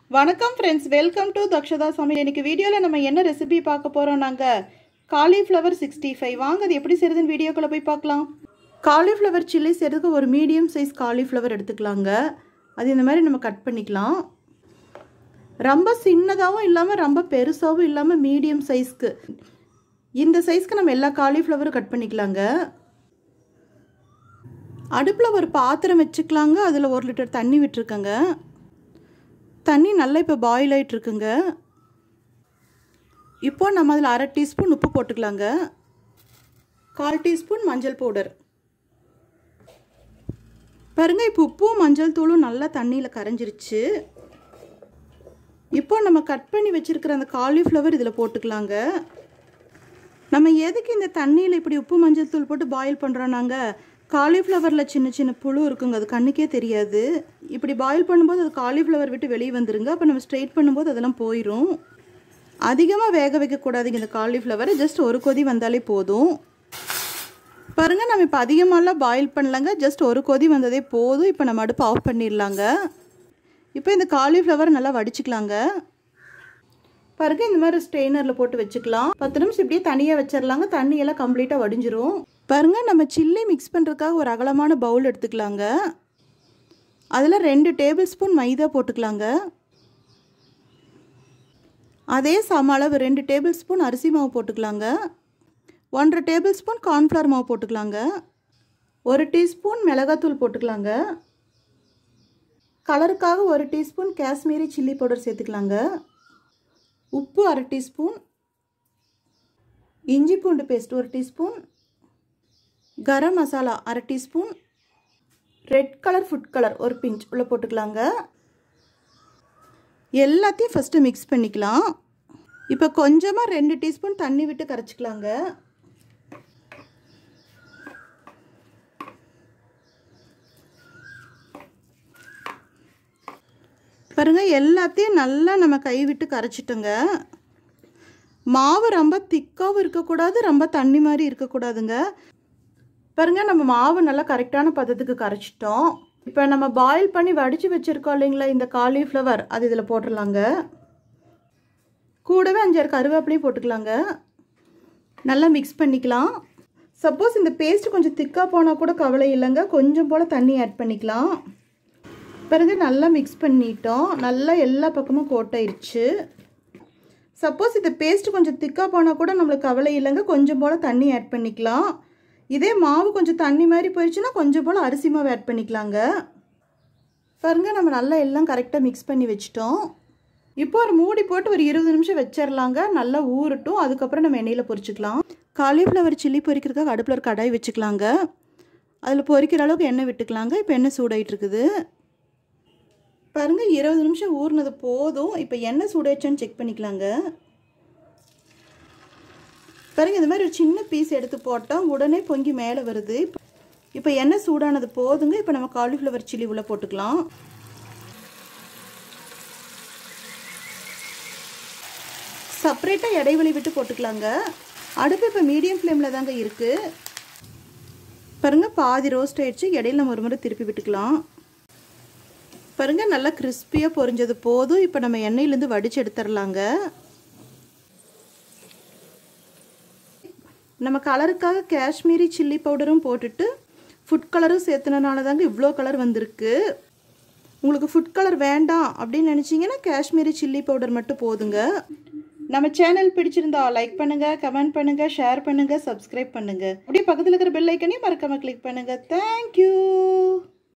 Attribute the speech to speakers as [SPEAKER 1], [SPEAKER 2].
[SPEAKER 1] வணக்கம் friends welcome to Dakshata சமையல் இன்னைக்கு வீடியோவில் நம்ம என்ன ரெசிபி பார்க்க போகிறோம் நாங்கள் காலிஃப்ளவர் சிக்ஸ்டி ஃபைவ் வாங்க அது எப்படி செய்யுதுன்னு வீடியோக்குள்ளே போய் பார்க்கலாம் காலிஃப்ளவர் சில்லி செய்கிறதுக்கு ஒரு மீடியம் சைஸ் காலிஃப்ளவர் எடுத்துக்கலாங்க அது இந்த மாதிரி நம்ம கட் பண்ணிக்கலாம் ரொம்ப சின்னதாகவும் இல்லாமல் ரொம்ப பெருசாகவும் இல்லாமல் மீடியம் சைஸ்க்கு இந்த சைஸ்க்கு நம்ம எல்லா காலிஃப்ளவரும் கட் பண்ணிக்கலாங்க அடுப்பில் ஒரு பாத்திரம் வச்சுக்கலாங்க அதில் ஒரு லிட்டர் தண்ணி விட்டுருக்கங்க தண்ணி நல்லா இப்போ பாயில் ஆகிட்டு இருக்குங்க இப்போ நம்ம அதில் அரை டீஸ்பூன் உப்பு போட்டுக்கலாங்க கால் டீஸ்பூன் மஞ்சள் பவுடர் பாருங்க இப்போ உப்பும் மஞ்சள் தூளும் நல்லா தண்ணியில் கரைஞ்சிருச்சு இப்போ நம்ம கட் பண்ணி வச்சுருக்கிற அந்த காலிஃப்ளவர் இதில் போட்டுக்கலாங்க நம்ம எதுக்கு இந்த தண்ணியில் இப்படி உப்பு மஞ்சள் தூள் போட்டு பாயில் பண்ணுறோம் நாங்கள் காலிஃப்ளவரில் சின்ன சின்ன புழு இருக்குங்க அது கண்ணுக்கே தெரியாது இப்படி பாயில் பண்ணும்போது அது காலிஃப்ளவர் விட்டு வெளியே வந்துருங்க அப்போ நம்ம ஸ்ட்ரெயிட் பண்ணும்போது அதெல்லாம் போயிடும் அதிகமாக வேக வைக்கக்கூடாதுங்க இந்த காலிஃப்ளவர் ஜஸ்ட் ஒரு கொதி வந்தாலே போதும் பாருங்கள் நம்ம இப்போ அதிகமாகலாம் பாயில் பண்ணலங்க ஜஸ்ட் ஒரு கொதி வந்ததே போதும் இப்போ நம்ம அடுப்பு ஆஃப் பண்ணிடலாங்க இப்போ இந்த காலிஃப்ளவர் நல்லா வடிச்சுக்கலாங்க பாருங்க இந்த மாதிரி ஸ்ட்ரெயினரில் போட்டு வச்சுக்கலாம் பத்து நிமிஷம் இப்படியே தனியாக வச்சிடலாங்க தண்ணியெல்லாம் கம்ப்ளீட்டாக வடிஞ்சிரும் பாருங்க நம்ம சில்லி மிக்ஸ் பண்ணுறதுக்காக ஒரு அகலமான பவுல் எடுத்துக்கலாங்க அதில் ரெண்டு டேபிள் ஸ்பூன் மைதா போட்டுக்கலாங்க அதே சம அளவு ரெண்டு டேபிள் ஸ்பூன் அரிசி மாவு போட்டுக்கலாங்க ஒன்றரை டேபிள் ஸ்பூன் கார்ன்ஃப்ளவர் மாவு போட்டுக்கலாங்க ஒரு டீஸ்பூன் மிளகாத்தூள் போட்டுக்கலாங்க கலருக்காக ஒரு டீஸ்பூன் காஷ்மீரி சில்லி பவுடர் சேர்த்துக்கலாங்க உப்பு அரை டீஸ்பூன் இஞ்சி பூண்டு பேஸ்ட் ஒரு டீஸ்பூன் கரம் மசாலா அரை teaspoon red colour food colour ஒரு பிஞ்ச் உள்ளே போட்டுக்கலாங்க எல்லாத்தையும் ஃபஸ்ட்டு மிக்ஸ் பண்ணிக்கலாம் இப்போ கொஞ்சமாக ரெண்டு டீஸ்பூன் தண்ணி விட்டு கரைச்சிக்கலாங்க பாருங்கள் எல்லாத்தையும் நல்லா நம்ம கை விட்டு கரைச்சிட்டோங்க மாவு ரொம்ப திக்காகவும் இருக்கக்கூடாது ரொம்ப தண்ணி மாதிரி இருக்கக்கூடாதுங்க பாருங்க நம்ம மாவு நல்லா கரெக்டான பதத்துக்கு கரைச்சிட்டோம் இப்போ நம்ம பாயில் பண்ணி வடித்து வச்சுருக்கோம் இல்லைங்களா இந்த காலிஃப்ளவர் அது இதில் போட்டுடலாங்க கூடவே அஞ்சாறு கருவேப்பிலையும் போட்டுக்கலாங்க நல்லா மிக்ஸ் பண்ணிக்கலாம் சப்போஸ் இந்த பேஸ்ட் கொஞ்சம் திக்காக போனால் கூட கவலை இல்லைங்க கொஞ்சம் போல் தண்ணி ஆட் பண்ணிக்கலாம் பிறகு நல்லா மிக்ஸ் பண்ணிட்டோம் நல்லா எல்லா பக்கமும் கோட்டாயிருச்சு சப்போஸ் இந்த பேஸ்ட் கொஞ்சம் திக்காக போனால் கூட நம்மளுக்கு கவலை இல்லைங்க கொஞ்சம் போல் தண்ணி ஆட் பண்ணிக்கலாம் இதே மாவு கொஞ்சம் தண்ணி மாதிரி போயிடுச்சுன்னா கொஞ்சம் போல் அரிசி மாவு ஆட் பண்ணிக்கலாங்க பாருங்க நம்ம நல்லா எல்லாம் கரெக்டாக மிக்ஸ் பண்ணி வச்சிட்டோம் இப்போ ஒரு மூடி போட்டு ஒரு இருபது நிமிஷம் வச்சிடலாங்க நல்லா ஊறட்டும் அதுக்கப்புறம் நம்ம எண்ணெயில் பொரிச்சுக்கலாம் காலிஃப்ளவர் சில்லி பொரிக்கிறதுக்காக அடுப்பில் ஒரு கடாய் வச்சுக்கலாங்க அதில் பொரிக்கிற அளவுக்கு எண்ணெய் விட்டுக்கலாங்க இப்போ எண்ணெய் சூடாயிட்டு இருக்குது பாருங்கள் இருபது நிமிஷம் ஊறினது போதும் இப்போ எண்ணெய் சூடாச்சுன்னு செக் பண்ணிக்கலாங்க பாருங்கள் இந்த மாதிரி ஒரு சின்ன பீஸ் எடுத்து போட்டால் உடனே பொங்கி மேலே வருது இப்போ எண்ணெய் சூடானது போதுங்க இப்போ நம்ம காலிஃப்ளவர் சில்லி உள்ளே போட்டுக்கலாம் செப்பரேட்டாக இடைவெளி விட்டு போட்டுக்கலாங்க அடுப்பு இப்போ மீடியம் ஃப்ளேமில் தாங்க இருக்குது பாருங்கள் பாதி ரோஸ்ட் ஆயிடுச்சு இடையில நம்ம ஒரு முறை திருப்பி விட்டுக்கலாம் பாருங்கள் நல்லா கிறிஸ்பியாக பொரிஞ்சது போதும் இப்போ நம்ம எண்ணெயிலேருந்து வடித்து எடுத்துடலாங்க நம்ம கலருக்காக காஷ்மீரி சில்லி பவுடரும் போட்டுட்டு ஃபுட் கலரும் சேர்த்துனனால தாங்க இவ்வளோ கலர் வந்திருக்கு உங்களுக்கு ஃபுட் கலர் வேண்டாம் அப்படின்னு நினச்சிங்கன்னா காஷ்மீரி சில்லி பவுடர் மட்டும் போதுங்க நம்ம சேனல் பிடிச்சிருந்தா லைக் பண்ணுங்க கமெண்ட் பண்ணுங்க ஷேர் பண்ணுங்க சப்ஸ்கிரைப் பண்ணுங்க அப்படியே பக்கத்தில் இருக்கிற பெல் ஐக்கனையும் மறக்காம கிளிக் பண்ணுங்க தேங்க்யூ